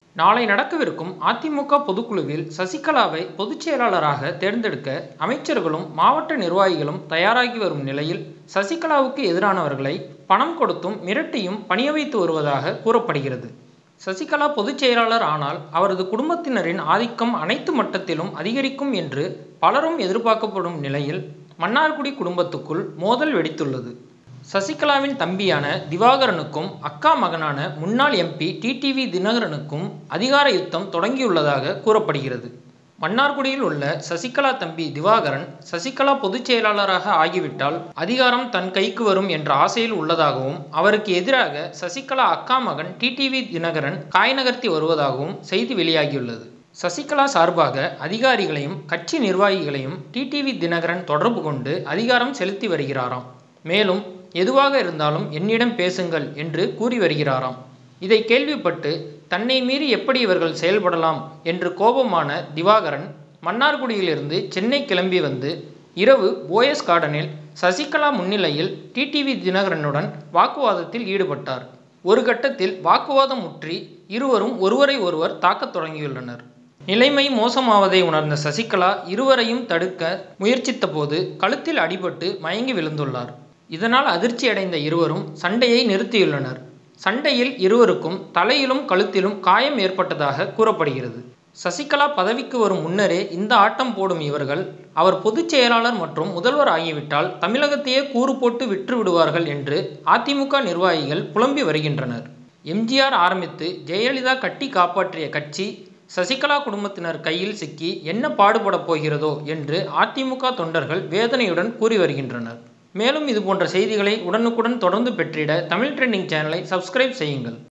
நாளை நடக்கவிருக்கும் அதிமுக பொதுக்குழுவில் சசிகலாவை பொதுச் செயலாளராக தேர்ந்தெடுக்க அமைச்சர்களும் மாவட்ட நிர்வாகிகளும் தயாராகி வரும் நிலையில் சசிகலாவுக்கு எதிரானவர்களை பணம் கொடுத்தும் மிரட்டியும் பணிய வைத்து வருவதாக கூறப்படுகிறது சசிகலா பொதுச் செயலாளர் ஆனால் அவரது குடும்பத்தினரின் ஆதிக்கம் அனைத்து மட்டத்திலும் அதிகரிக்கும் என்று பலரும் எதிர்பார்க்கப்படும் நிலையில் மன்னார்குடி குடும்பத்துக்குள் மோதல் வெடித்துள்ளது சசிகலாவின் தம்பியான திவாகரனுக்கும் அக்கா மகனான முன்னாள் எம்பி டிடிவி தினகரனுக்கும் அதிகார யுத்தம் தொடங்கியுள்ளதாக கூறப்படுகிறது மன்னார்குடியில் உள்ள சசிகலா தம்பி திவாகரன் சசிகலா பொதுச் செயலாளராக ஆகிவிட்டால் அதிகாரம் தன் கைக்கு வரும் என்ற ஆசையில் உள்ளதாகவும் அவருக்கு எதிராக சசிகலா அக்கா மகன் டிடிவி தினகரன் காய் நகர்த்தி வருவதாகவும் செய்தி வெளியாகியுள்ளது சசிகலா சார்பாக அதிகாரிகளையும் கட்சி நிர்வாகிகளையும் டிடிவி தினகரன் தொடர்பு கொண்டு அதிகாரம் செலுத்தி வருகிறாராம் மேலும் எதுவாக இருந்தாலும் என்னிடம் பேசுங்கள் என்று கூறி வருகிறாராம் இதை கேள்விப்பட்டு தன்னை மீறி எப்படி இவர்கள் செயல்படலாம் என்று கோபமான திவாகரன் மன்னார்குடியிலிருந்து சென்னை கிளம்பி வந்து இரவு போயஸ் கார்டனில் சசிகலா முன்னிலையில் டிடிவி தினகரனுடன் வாக்குவாதத்தில் ஈடுபட்டார் ஒரு கட்டத்தில் வாக்குவாதம் முற்றி இருவரும் ஒருவரை ஒருவர் தாக்கத் தொடங்கியுள்ளனர் நிலைமை மோசமாவதை உணர்ந்த சசிகலா இருவரையும் தடுக்க முயற்சித்த போது கழுத்தில் அடிபட்டு மயங்கி விழுந்துள்ளார் இதனால் அதிர்ச்சியடைந்த இருவரும் சண்டையை நிறுத்தியுள்ளனர் சண்டையில் இருவருக்கும் தலையிலும் கழுத்திலும் காயம் ஏற்பட்டதாக கூறப்படுகிறது சசிகலா பதவிக்கு வரும் முன்னரே இந்த ஆட்டம் போடும் இவர்கள் அவர் பொதுச் செயலாளர் மற்றும் முதல்வர் ஆகிவிட்டால் தமிழகத்தையே கூறு போட்டு விற்று விடுவார்கள் என்று அதிமுக நிர்வாகிகள் புலம்பி வருகின்றனர் எம்ஜிஆர் ஆரம்பித்து ஜெயலலிதா கட்டி காப்பாற்றிய கட்சி சசிகலா குடும்பத்தினர் கையில் சிக்கி என்ன பாடுபடப் போகிறதோ என்று அதிமுக தொண்டர்கள் வேதனையுடன் கூறி வருகின்றனர் மேலும் இது போன்ற செய்திகளை உடனுக்குடன் தொடர்ந்து பெற்றிட தமிழ் ட்ரெண்டிங் சேனலை சப்ஸ்கிரைப் செய்யுங்கள்